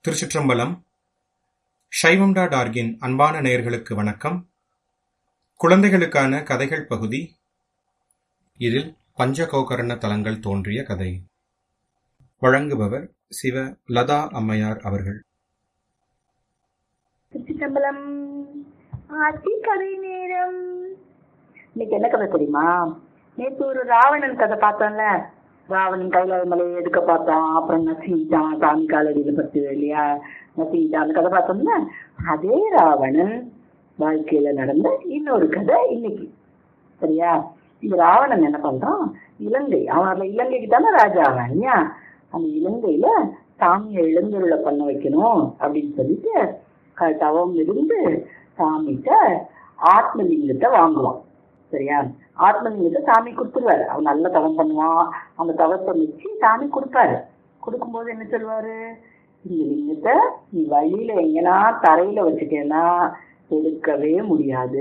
திருச்சிற்றம்பலம் சைவம் டாட் ஆர்கின் அன்பான நேயர்களுக்கு வணக்கம் குழந்தைகளுக்கான கதைகள் பகுதி இதில் பஞ்சகோகர்ண தலங்கள் தோன்றிய கதை வழங்குபவர் சிவ லதா அம்மையார் அவர்கள் திருச்சிற்றம்பலம் ஆட்சி கதை நேரம் இன்னைக்கு என்ன கதை தெரியுமா நேற்று ஒரு ராவணன் கதை பார்த்தோம்ல ராவணன் கைலாய மலையை எடுக்க பார்த்தான் அப்புறம் நசிட்டான் சாமி காலடியில பத்து இல்லையா நசிட்டான் அந்த கதை பார்த்தோம்ல அதே ராவணன் வாழ்க்கையில நடந்த இன்னொரு கதை இன்னைக்கு சரியா இந்த ராவணன் என்ன பண்றான் இலங்கை அவன் அதுல இலங்கைக்கு தானே ராஜா அவன் இல்லையா அந்த இலங்கையில சாமியை இளந்தருளை பண்ண வைக்கணும் அப்படின்னு சொல்லிட்டு க- தவம் இருந்து சாமிகிட்ட ஆத்மலிங்கத்தை வாங்குவான் சரியா ஆத்மலிங்கத்தை சாமி கொடுத்துருவாரு அவன் நல்ல தவம் பண்ணுவான் அந்த தவத்தை வச்சு சாமி கொடுப்பாரு கொடுக்கும்போது என்ன சொல்லுவாரு இந்த லிங்கத்தை நீ வழியில எங்கன்னா தரையில வச்சுட்டேன்னா எடுக்கவே முடியாது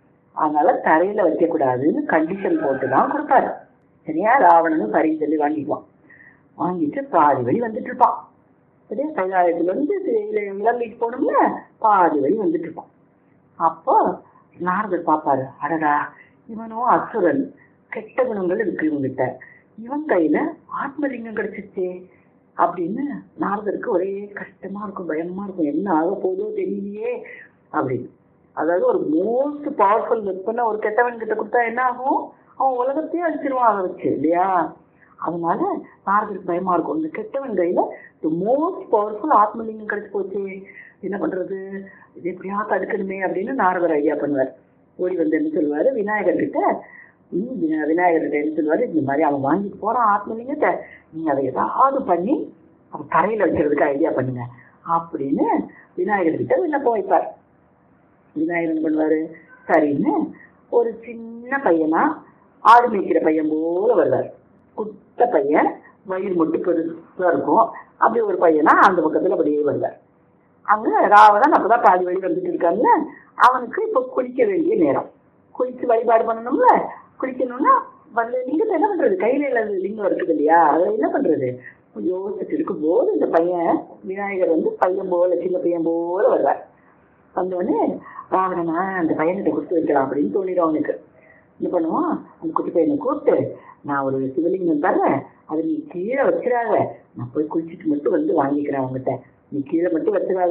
அதனால தரையில வைக்க கூடாதுன்னு கண்டிஷன் போட்டு தான் கொடுப்பாரு சரியா ராவணனும் சரின்னு சொல்லி வாங்கிக்குவான் வாங்கிட்டு பாதி வழி வந்துட்டு இருப்பான் சரியா கைலாயத்துல இருந்து இல- இலங்கைக்கு போகணும்ல பாதி வழி வந்துட்டு இருப்பான் அப்போ நாரதர் பாப்பாரு அடடா இவனும் அசுரன் கெட்ட குணங்கள் இருக்கு இவங்கிட்ட இவன் கையில ஆத்மலிங்கம் கிடைச்சிச்சே அப்படின்னு நாரதருக்கு ஒரே கஷ்டமா இருக்கும் பயமா இருக்கும் என்ன ஆக போதோ தெரியலையே அப்படின்னு அதாவது ஒரு மோஸ்ட் பவர்ஃபுல் வெப்பனை ஒரு கெட்டவன் கிட்ட கொடுத்தா என்ன ஆகும் அவன் உலகத்தையே அழிச்சிருவான் அதை வச்சு இல்லையா அதனால நாரதருக்கு பயமா இருக்கும் இந்த கெட்டவன் கையில தி மோஸ்ட் பவர்ஃபுல் ஆத்மலிங்கம் கிடைச்சு போச்சு என்ன பண்றது இது எப்படியா தடுக்கணுமே அப்படின்னு நாரதர் ஐடியா பண்ணுவார் ஓடி வந்து என்ன சொல்லுவாரு விநாயகர் கிட்ட ம், விநா- விநாயகர் கிட்ட என்ன சொல்லுவாரு இந்த மாதிரி அவன் வாங்கிட்டு போறான் ஆத்மலிங்கத்தை நீங்க அதை ஏதாவது பண்ணி அவன் தரையில வைக்கிறதுக்கு ஐடியா பண்ணுங்க அப்படின்னு விநாயகர் கிட்ட விண்ணப்பம் வைப்பார் விநாயகர் என்ன பண்ணுவாரு சரின்னு ஒரு சின்ன பையனா ஆடு மேய்க்கிற பையன் போல வருவார் குட்ட பையன் வயிறு மட்டும் பெருசா இருக்கும் அப்படி ஒரு பையனா அந்த பக்கத்துல அப்படியே வருவார் அங்க ராவணன் அப்பதான் பாதி வழி வந்துட்டு இருக்கான்ல அவனுக்கு இப்ப குளிக்க வேண்டிய நேரம் குளிச்சு வழிபாடு பண்ணணும்ல குளிக்கணும்னா வந்து லிங்கத்தை என்ன பண்றது கையில இல்லாத லிங்கம் இருக்குது இல்லையா அதை என்ன பண்றது யோசிச்சுட்டு இருக்கும் போது இந்த பையன் விநாயகர் வந்து பையன் போல சின்ன பையன் போல வருவார் வந்தோடனே ராவணனா அந்த பையன்கிட்ட கொடுத்து வைக்கலாம் அப்படின்னு தோணிடும் அவனுக்கு என்ன பண்ணுவான் அந்த குட்டி பையனை கூப்பிட்டு நான் ஒரு சிவலிங்கம் தரேன் அதை நீ கீழே வச்சிடாத நான் போய் குளிச்சுட்டு மட்டும் வந்து வாங்கிக்கிறேன் அவங்ககிட்ட நீ கீழே மட்டும் வச்சிடாத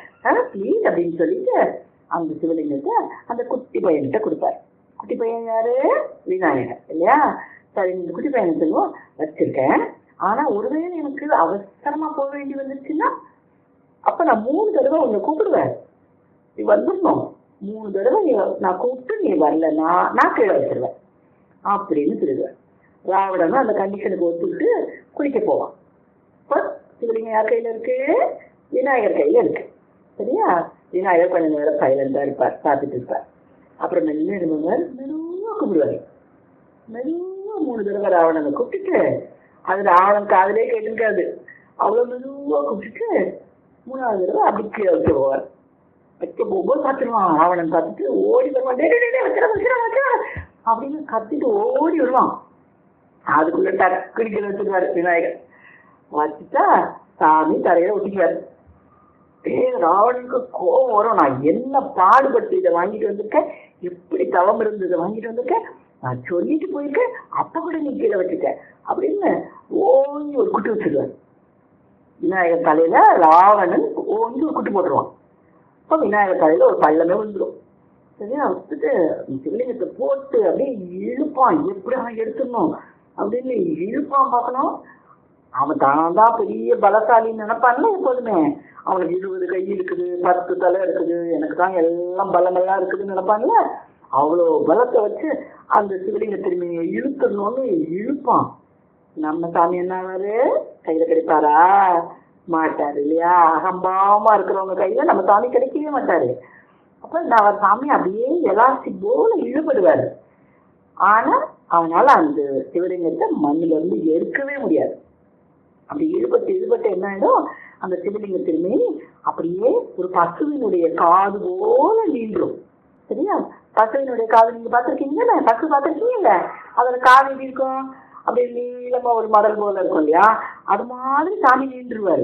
ப்ளீஸ் அப்படின்னு சொல்லிட்டு அந்த சிவலிங்கத்தை அந்த குட்டி பையன்கிட்ட கொடுப்பாரு குட்டி பையன் யாரு விநாயகர் இல்லையா சரி இந்த குட்டி பையனை சொல்லுவோம் வச்சிருக்கேன் ஆனா ஒருவேளை எனக்கு அவசரமா போக வேண்டி வந்துருச்சுன்னா அப்ப நான் மூணு தடவை உன்னை கூப்பிடுவேன் நீ வந்துடணும் மூணு தடவை நீ நான் கூப்பிட்டு நீ வரலன்னா நான் கீழே வச்சிருவேன் அப்படின்னு சொல்லுவேன் ராவணனும் அந்த கண்டிஷனுக்கு ஒத்துக்கிட்டு குளிக்க போவான் இப்போ சிவலிங்கம் யார் கையில இருக்கு விநாயகர் கையில இருக்கு சரியா விநாயகர் கொஞ்ச நேரம் சைலண்டா இருப்பார் பார்த்துட்டு இருப்பார் அப்புறம் மெல்ல இருந்தவர் மெதுவா கூப்பிடுவாரு மெதுவா மூணு தடவை ராவணனை கூப்பிட்டுட்டு அது ராவணன் காதலே கேட்டுருக்காது அவ்வளவு மெதுவா கூப்பிட்டுட்டு மூணாவது தடவை அப்படி கீழே வைக்க போவார் வைக்க போகும்போது பார்த்துருவான் ராவணன் பார்த்துட்டு ஓடி வருவான் டே, டே, டே, டே, வச்சிட, வச்சிட, வச்சிட அப்படின்னு கத்திட்டு ஓடி வருவான் அதுக்குள்ள டக்குனு கீழே வச்சிருவாரு விநாயகர் வச்சுட்டா சாமி தரையில ஒட்டிக்குவாரு ஏ ராவணனுக்கு கோபம் வரும் நான் என்ன பாடுபட்டு இதை வாங்கிட்டு வந்திருக்கேன் எப்படி தவம் இருந்து இதை வாங்கிட்டு வந்திருக்கேன் நான் சொல்லிட்டு போயிருக்கேன் அப்ப கூட நீ கீழே வச்சுட்ட அப்படின்னு ஓங்கி ஒரு குட்டு வச்சிருவாரு விநாயகர் தலையில ராவணன் ஓங்கி ஒரு குட்டு போட்டுருவான் அப்ப விநாயகர் தலையில ஒரு பள்ளமே வந்துடும் சரியா வச்சுட்டு சிவலிங்கத்தை போட்டு அப்படியே இழுப்பான் எப்படி அவன் எடுத்துடணும் அப்படின்னு இழுப்பான் பார்க்கணும் அவன் தான் தான் பெரிய பலசாலின்னு நினைப்பான்ல எப்போதுமே அவனுக்கு இருபது கை இருக்குது பத்து தலை இருக்குது எனக்கு தான் எல்லாம் பலமெல்லாம் இருக்குதுன்னு நினைப்பான்ல அவ்வளோ பலத்தை வச்சு அந்த சிவலிங்க திரும்பி இழுத்துடணும்னு இழுப்பான் நம்ம சாமி என்ன ஆவாரு கையில கிடைப்பாரா மாட்டாரு இல்லையா அகம்பாவமா இருக்கிறவங்க கையில நம்ம சாமி கிடைக்கவே மாட்டாரு அப்ப நான் அவர் சாமி அப்படியே எலாஸ்டிக் போல இழுபடுவாரு ஆனா அவனால அந்த சிவலிங்கத்தை மண்ணுல இருந்து எடுக்கவே முடியாது அப்படி இழுபட்டு இழுபட்டு என்ன ஆயிடும் அந்த சிவலிங்க திரும்பி அப்படியே ஒரு பசுவினுடைய காது போல நீண்டும் சரியா பசுவினுடைய காது நீங்க பார்த்திருக்கீங்கல்ல பசு பார்த்திருக்கீங்கல்ல அதோட காது எப்படி இருக்கும் அப்படியே நீளமா ஒரு மடல் போல இருக்கும் இல்லையா அது மாதிரி சாமி நீண்டுருவாரு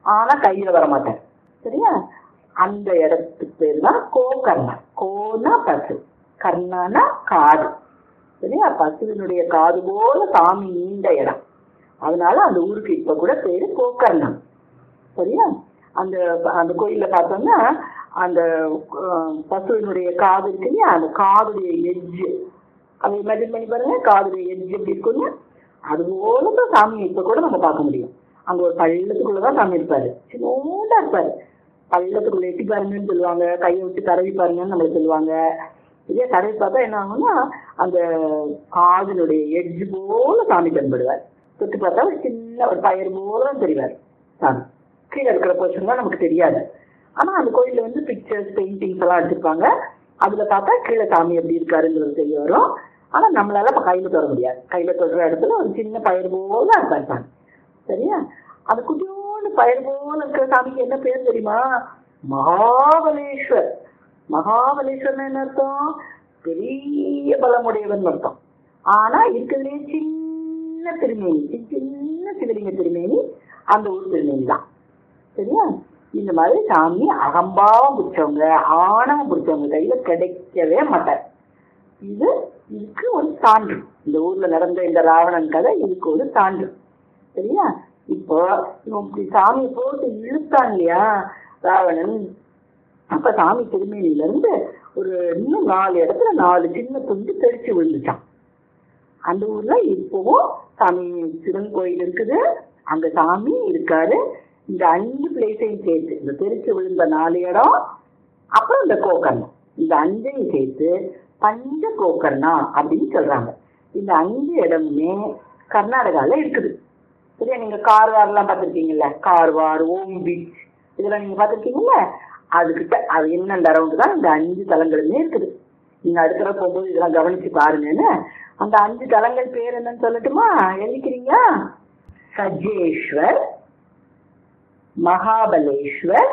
ஆனா கையில வர மாட்டார் சரியா அந்த இடத்துக்கு பேர் தான் கோகர்ணா கோனா பசு கர்ணானா காது சரியா பசுவினுடைய காது போல சாமி நீண்ட இடம் அதனால அந்த ஊருக்கு இப்ப கூட பேரு கோகர்ணம் சரியா அந்த அந்த கோயில்ல பார்த்தோம்னா அந்த அஹ், பசுவினுடைய காது இருக்கு இல்லையா அந்த காதுடைய எஜ்ஜு அதை இமேஜின் பண்ணி பாருங்க காதுடைய எஜ்ஜு எப்படி இருக்குன்னு அது போல தான் சாமி இப்ப கூட நம்ம பார்க்க முடியும் அங்க ஒரு பள்ளத்துக்குள்ளதான் சாமி இருப்பாரு சின்னோண்டா இருப்பாரு பள்ளத்துக்குள்ள எட்டி பாருங்கன்னு சொல்லுவாங்க கையை விட்டு தடவி பாருங்கன்னு நம்மளுக்கு சொல்லுவாங்க இதே தடவி பார்த்தா என்ன ஆகும்னா அந்த காதினுடைய எட்ஜ் போல சாமி தென்படுவார் தொட்டு பார்த்தா ஒரு சின்ன ஒரு பயிர் போல தான் தெரிவார் சாமி கீழே இருக்கிற போர்ஷன் தான் நமக்கு தெரியாது ஆனா அந்த கோயில்ல வந்து பிக்சர்ஸ் பெயிண்டிங்ஸ் எல்லாம் எடுத்திருப்பாங்க அதுல பார்த்தா கீழே சாமி எப்படி இருக்காருங்கிறது தெரிய வரும் ஆனா நம்மளால இப்ப கையில தொட முடியாது கையில தொடுற இடத்துல ஒரு சின்ன பயிர் போல இருப்பார் சாமி சரியா அது குட்டியோண்டு பயிர் போல இருக்கிற சாமிக்கு என்ன பேர் தெரியுமா மகாபலேஸ்வர் மகாபலேஸ்வரன் என்ன அர்த்தம் பெரிய பலமுடையவன் அர்த்தம் ஆனா இருக்கிறதுலே சின்ன திருமேனி சி- சின்ன சிவலிங்க திருமேனி அந்த ஊர் திருமேனி தான் சரியா இந்த மாதிரி சாமி அகம்பாவம் பிடிச்சவங்க ஆணவம் பிடிச்சவங்க கையில கிடைக்கவே மாட்டார் இது இதுக்கு ஒரு சான்று இந்த ஊர்ல நடந்த இந்த ராவணன் கதை இதுக்கு ஒரு சான்று சரியா இப்போ இவன் இப்படி சாமியை போட்டு இழுத்தான் இல்லையா ராவணன் அப்ப சாமி திருமேனியில இருந்து ஒரு இன்னும் நாலு இடத்துல நாலு சின்ன துண்டு தெரிச்சு விழுந்துச்சான் அந்த ஊர்ல இப்பவும் சாமி சிவன் கோயில் இருக்குது அங்க சாமி இருக்காரு இந்த அஞ்சு பிளேஸையும் சேர்த்து இந்த தெரிச்சு விழுந்த நாலு இடம் அப்புறம் இந்த கோக்கர்ணம் இந்த அஞ்சையும் சேர்த்து பஞ்ச கோக்கர்ணா அப்படின்னு சொல்றாங்க இந்த அஞ்சு இடமுமே கர்நாடகால இருக்குது சரியா நீங்க கார்வார்லாம் பார்த்திருக்கீங்கல்ல கார்வார் ஓம் பீச் இதெல்லாம் நீங்க பார்த்திருக்கீங்கல்ல அதுக்கிட்ட அது என்னென்ன ரவுண்டு தான் இந்த அஞ்சு தலங்களுமே இருக்குது நீங்க அடுத்த தடவை போகும்போது இதெல்லாம் கவனிச்சு பாருங்கன்னு அந்த அஞ்சு தலங்கள் பேர் என்னன்னு சொல்லட்டுமா எழுதிக்கிறீங்க சஜ்ஜேஸ்வர் மகாபலேஸ்வர்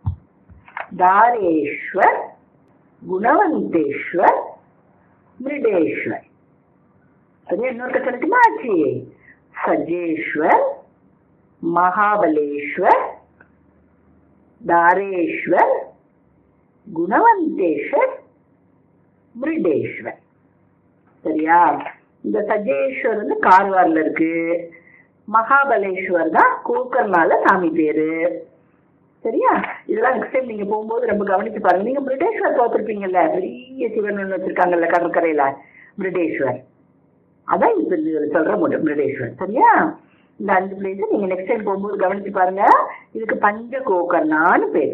தாரேஸ்வர் குணவந்தேஸ்வர் மிருடேஸ்வர் சரியா இன்னொரு சொல்லட்டுமா ஆச்சு சஜ்ஜேஸ்வர் மகாபலேஸ்வர் தாரேஸ்வர் குணவந்தேஸ்வர் மிருடேஸ்வர் சரியா இந்த சஜ்ஜேஸ்வர் வந்து கார்வார்ல இருக்கு மகாபலேஸ்வர் தான் கோக்கர்னால சாமி பேரு சரியா இதெல்லாம் நெக்ஸ்ட் டைம் நீங்க போகும்போது ரொம்ப கவனிச்சு பாருங்க நீங்க பிரிட்டேஸ்வர் பார்த்துருப்பீங்கல்ல பெரிய சிவன் ஒன்று வச்சிருக்காங்கல்ல கடற்கரையில பிரிட்டேஸ்வர் அதான் இப்ப இதுல சொல்ற மட்டும் பிரிட்டேஸ்வர் சரியா இந்த அஞ்சு பிளேஸ் நீங்க நெக்ஸ்ட் டைம் போகும்போது கவனிச்சு பாருங்க இதுக்கு பஞ்ச கோகர்ணான்னு பேரு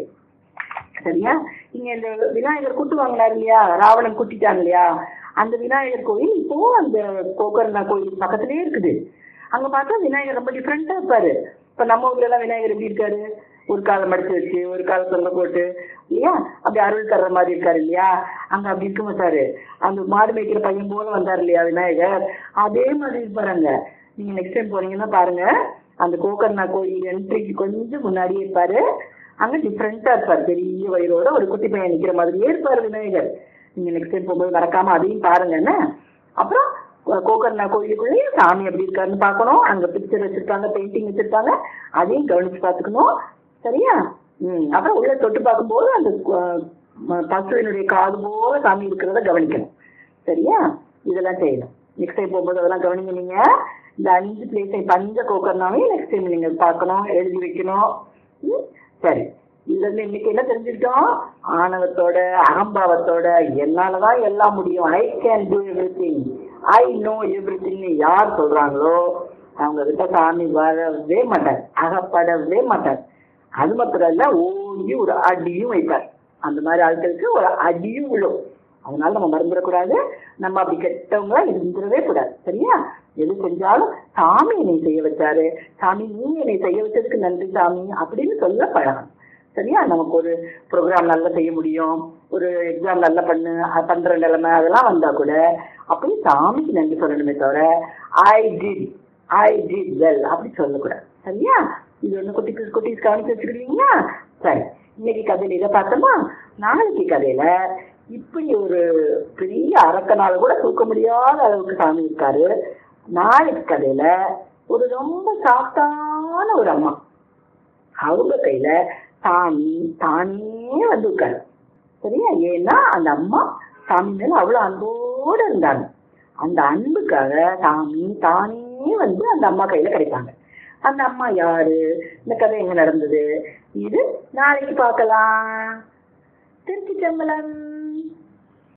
சரியா நீங்க இந்த விநாயகர் கூட்டு வாங்கினார் இல்லையா ராவணன் கூட்டிட்டாங்க இல்லையா அந்த விநாயகர் கோயில் இப்போ அந்த கோகர்ணா கோயில் பக்கத்திலே இருக்குது அங்க பார்த்தா விநாயகர் ரொம்ப டிஃப்ரெண்டா இருப்பாரு இப்ப நம்ம ஊர்ல எல்லாம் விநாயகர் எப்படி இருக்காரு ஒரு காலை மடிச்சு வச்சு ஒரு காலை தொங்க போட்டு இல்லையா அப்படி அருள் தர்ற மாதிரி இருக்காரு இல்லையா அங்க அப்படி இருக்க மாட்டாரு அந்த மாடு மேய்க்கிற பையன் போல வந்தாரு இல்லையா விநாயகர் அதே மாதிரி இருப்பாரு அங்க நீங்க நெக்ஸ்ட் டைம் போனீங்கன்னா பாருங்க அந்த கோகர்ணா கோயில் என்ட்ரிக்கு கொஞ்சம் முன்னாடியே இருப்பாரு அங்க டிஃப்ரெண்டா இருப்பாரு பெரிய வயிறோட ஒரு குட்டி பையன் நிக்கிற மாதிரியே இருப்பாரு விநாயகர் நீங்க நெக்ஸ்ட் டைம் போகும்போது மறக்காம அதையும் பாருங்க என்ன அப்புறம் கோ- கோகர்ணா கோயிலுக்குள்ளேயும் சாமி எப்படி இருக்காருன்னு பார்க்கணும் அங்க பிக்சர் வச்சிருக்காங்க பெயிண்டிங் வச்சிருக்காங்க அதையும் கவனிச்சு பார்த்துக்கணும் சரியா ம் அப்புறம் உள்ள தொட்டு பார்க்கும்போது அந்த அஹ், ம- பசுவினுடைய காது போல சாமி இருக்கிறத கவனிக்கணும் சரியா இதெல்லாம் செய்யணும் நெக்ஸ்ட் டைம் போகும்போது அதெல்லாம் கவனிங்க நீங்க இந்த அஞ்சு பிளேஸை பஞ்ச கோக்கர்னாவையும் நெக்ஸ்ட் டைம் நீங்க பார்க்கணும் எழுதி வைக்கணும் ம், சரி இதுல இருந்து இன்னைக்கு என்ன தெரிஞ்சுக்கிட்டோம் ஆணவத்தோட அகம்பாவத்தோட என்னாலதான் எல்லாம் முடியும் I can do everything I know எவ்ரி திங்னு யார் சொல்றாங்களோ அவங்க கிட்ட சாமி வரவே மாட்டார் அகப்படவே மாட்டார் அது மாத்திரம் இல்ல ஓங்கி ஒரு அடியும் வைப்பார் அந்த மாதிரி ஆட்களுக்கு ஒரு அடியும் விழும் அதனால நம்ம மறந்துடக்கூடாது நம்ம அப்படி கெட்டவங்களா இருந்துடவே கூடாது சரியா எது செஞ்சாலும் சாமி என்னை செய்ய வச்சாரு சாமி நீ என்னை செய்ய வச்சதுக்கு நன்றி சாமி அப்படின்னு சொல்ல பழகணும் சரியா நமக்கு ஒரு ப்ரோக்ராம் நல்லா செய்ய முடியும் ஒரு எக்ஸாம் நல்லா பண்ணு அஹ் பண்ற நிலைமை அதெல்லாம் வந்தா கூட அப்படி சாமிக்கு நன்றி சொல்லணுமே தவிர I did I did well அப்படி சொல்லக்கூடாது சரியா இது ஒண்ணு குட்டி குட்டி கவனிச்சு வச்சுக்கிறீங்களா சரி இன்னைக்கு கதையில இதை பார்த்தோமா நாளைக்கு கதையில இப்படி ஒரு பெரிய அரக்கனால கூட தூக்க முடியாத அளவுக்கு சாமி இருக்காரு நாளைக்கு கதையில ஒரு ரொம்ப சாஃப்டான ஒரு அம்மா அவங்க கையில சாமி தானே வந்து உட்காரு சரியா ஏன்னா அந்த அம்மா சாமி மேல அவ்வளவு அன்போடு இருந்தாங்க அந்த அன்புக்காக சாமி தானே வந்து அந்த அம்மா கையில கிடைப்பாங்க அந்த அம்மா யாரு இந்த கதை எங்க நடந்தது இது நாளைக்கு பார்க்கலாம் திருச்சி சம்பளம்